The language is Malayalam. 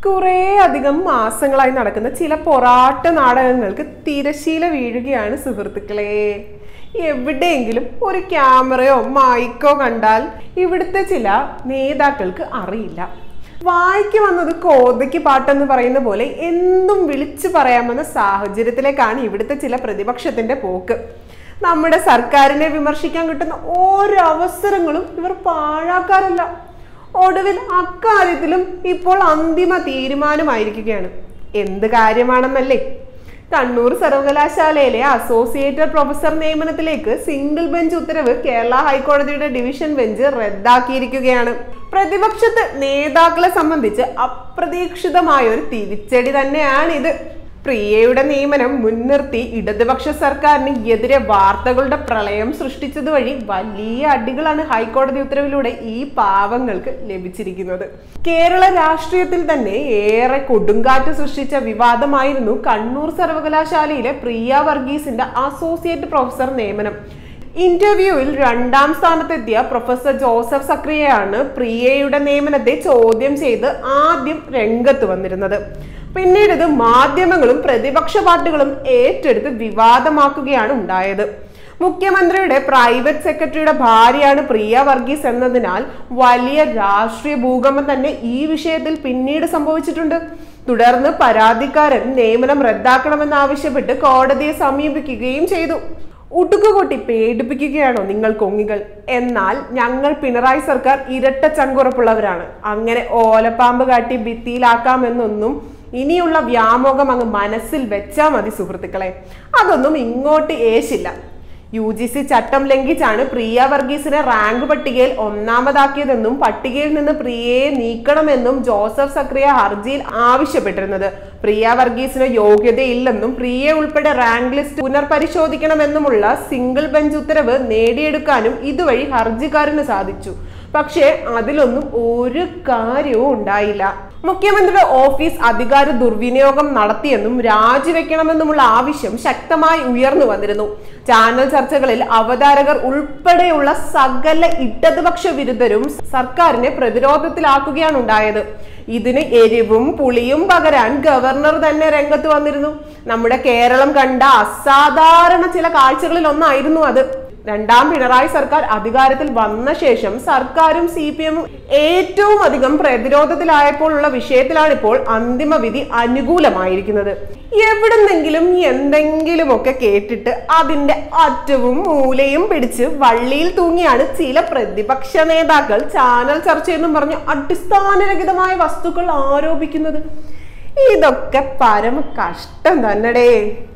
കുറേ അധികം മാസങ്ങളായി നടക്കുന്ന ചില പൊറാട്ട നാടകങ്ങൾക്ക് തിരശീല വീഴുകയാണ് സുഹൃത്തുക്കളെ എവിടെയെങ്കിലും ഒരു ക്യാമറയോ മൈക്കോ കണ്ടാൽ ഇവിടുത്തെ ചില നേതാക്കൾക്ക് അറിയില്ല വായിക്ക് വന്നത് കോതയ്ക്ക് പാട്ടെന്ന് പറയുന്ന പോലെ എന്തും വിളിച്ചു പറയാമെന്ന സാഹചര്യത്തിലേക്കാണ് ഇവിടുത്തെ ചില പ്രതിപക്ഷത്തിന്റെ പോക്ക് നമ്മുടെ സർക്കാരിനെ വിമർശിക്കാൻ കിട്ടുന്ന ഓരോ അവസരങ്ങളും ഇവർ പാഴാക്കാറില്ല ഒടുവിൽ അക്കാര്യത്തിലും ഇപ്പോൾ അന്തിമ തീരുമാനമായിരിക്കുകയാണ് എന്ത് കാര്യമാണെന്നല്ലേ കണ്ണൂർ സർവകലാശാലയിലെ അസോസിയേറ്റഡ് പ്രൊഫസർ നിയമനത്തിലേക്ക് സിംഗിൾ ബെഞ്ച് ഉത്തരവ് കേരള ഹൈക്കോടതിയുടെ ഡിവിഷൻ ബെഞ്ച് റദ്ദാക്കിയിരിക്കുകയാണ് പ്രതിപക്ഷത്ത് നേതാക്കളെ സംബന്ധിച്ച് അപ്രതീക്ഷിതമായ ഒരു തിരിച്ചടി തന്നെയാണ് ഇത് പ്രിയയുടെ നിയമനം മുൻനിർത്തി ഇടതുപക്ഷ സർക്കാരിന് എതിരെ വാർത്തകളുടെ പ്രളയം സൃഷ്ടിച്ചത് വഴി വലിയ അടികളാണ് ഹൈക്കോടതി ഉത്തരവിലൂടെ ഈ പാവങ്ങൾക്ക് ലഭിച്ചിരിക്കുന്നത് കേരള രാഷ്ട്രീയത്തിൽ തന്നെ ഏറെ കൊടുങ്കാറ്റ് സൃഷ്ടിച്ച വിവാദമായിരുന്നു കണ്ണൂർ സർവകലാശാലയിലെ പ്രിയ വർഗീസിന്റെ അസോസിയേറ്റ് പ്രൊഫസർ നിയമനം ഇന്റർവ്യൂവിൽ രണ്ടാം സ്ഥാനത്തെത്തിയ പ്രൊഫസർ ജോസഫ് സക്രിയയാണ് പ്രിയയുടെ നിയമനത്തെ ചോദ്യം ചെയ്ത് ആദ്യം രംഗത്ത് വന്നിരുന്നത് പിന്നീട് ഇത് മാധ്യമങ്ങളും പ്രതിപക്ഷ പാർട്ടികളും ഏറ്റെടുത്ത് വിവാദമാക്കുകയാണ് ഉണ്ടായത് മുഖ്യമന്ത്രിയുടെ പ്രൈവറ്റ് സെക്രട്ടറിയുടെ ഭാര്യയാണ് പ്രിയ വർഗീസ് എന്നതിനാൽ വലിയ രാഷ്ട്രീയ ഭൂകമ്പം തന്നെ ഈ വിഷയത്തിൽ പിന്നീട് സംഭവിച്ചിട്ടുണ്ട് തുടർന്ന് പരാതിക്കാരൻ നിയമനം റദ്ദാക്കണമെന്നാവശ്യപ്പെട്ട് കോടതിയെ സമീപിക്കുകയും ചെയ്തു ഉടുക്കുകൊട്ടി പേടിപ്പിക്കുകയാണോ നിങ്ങൾ കൊങ്ങികൾ എന്നാൽ ഞങ്ങൾ പിണറായി സർക്കാർ ഇരട്ട ചങ്കുറപ്പുള്ളവരാണ് അങ്ങനെ ഓലപ്പാമ്പ് കാട്ടി ഭിത്തിയിലാക്കാമെന്നൊന്നും ഇനിയുള്ള വ്യാമോഹം അങ്ങ് മനസ്സിൽ വെച്ചാൽ മതി സുഹൃത്തുക്കളെ അതൊന്നും ഇങ്ങോട്ട് ഏശില്ല യു ജി സി ചട്ടം ലംഘിച്ചാണ് പ്രിയ വർഗീസിനെ റാങ്ക് പട്ടികയിൽ ഒന്നാമതാക്കിയതെന്നും പട്ടികയിൽ നിന്ന് പ്രിയയെ നീക്കണമെന്നും ജോസഫ് സക്രിയ ഹർജിയിൽ ആവശ്യപ്പെട്ടിരുന്നത് പ്രിയ വർഗീസിന് യോഗ്യതയില്ലെന്നും പ്രിയ ഉൾപ്പെടെ റാങ്ക് ലിസ്റ്റ് പുനർപരിശോധിക്കണമെന്നുമുള്ള സിംഗിൾ ബെഞ്ച് ഉത്തരവ് നേടിയെടുക്കാനും ഇതുവഴി ഹർജിക്കാരന് സാധിച്ചു പക്ഷേ അതിലൊന്നും ഒരു കാര്യവും ഉണ്ടായില്ല മുഖ്യമന്ത്രിയുടെ ഓഫീസ് അധികാര ദുർവിനിയോഗം നടത്തിയെന്നും രാജിവെക്കണമെന്നുമുള്ള ആവശ്യം ശക്തമായി ഉയർന്നു വന്നിരുന്നു ചാനൽ ചർച്ചകളിൽ അവതാരകർ ഉൾപ്പെടെയുള്ള സകല ഇടതുപക്ഷ വിരുദ്ധരും സർക്കാരിനെ പ്രതിരോധത്തിലാക്കുകയാണ് ഉണ്ടായത് ഇതിന് എരിവും പുളിയും പകരാൻ ഗവർണർ തന്നെ രംഗത്ത് വന്നിരുന്നു നമ്മുടെ കേരളം കണ്ട അസാധാരണ ചില കാഴ്ചകളിൽ ഒന്നായിരുന്നു അത് രണ്ടാം പിണറായി സർക്കാർ അധികാരത്തിൽ വന്ന ശേഷം സർക്കാരും സി പി എമ്മും ഏറ്റവും അധികം പ്രതിരോധത്തിലായപ്പോഴുള്ള വിഷയത്തിലാണ് ഇപ്പോൾ അന്തിമ വിധി അനുകൂലമായിരിക്കുന്നത് എവിടുന്നെങ്കിലും എന്തെങ്കിലുമൊക്കെ കേട്ടിട്ട് അതിന്റെ അറ്റവും മൂലയും പിടിച്ച് വള്ളിയിൽ തൂങ്ങിയാണ് ചില പ്രതിപക്ഷ നേതാക്കൾ ചാനൽ ചർച്ചയെന്നും പറഞ്ഞ് അടിസ്ഥാനരഹിതമായ വസ്തുക്കൾ ആരോപിക്കുന്നത് ഇതൊക്കെ പരമ കഷ്ടം തന്നെടേ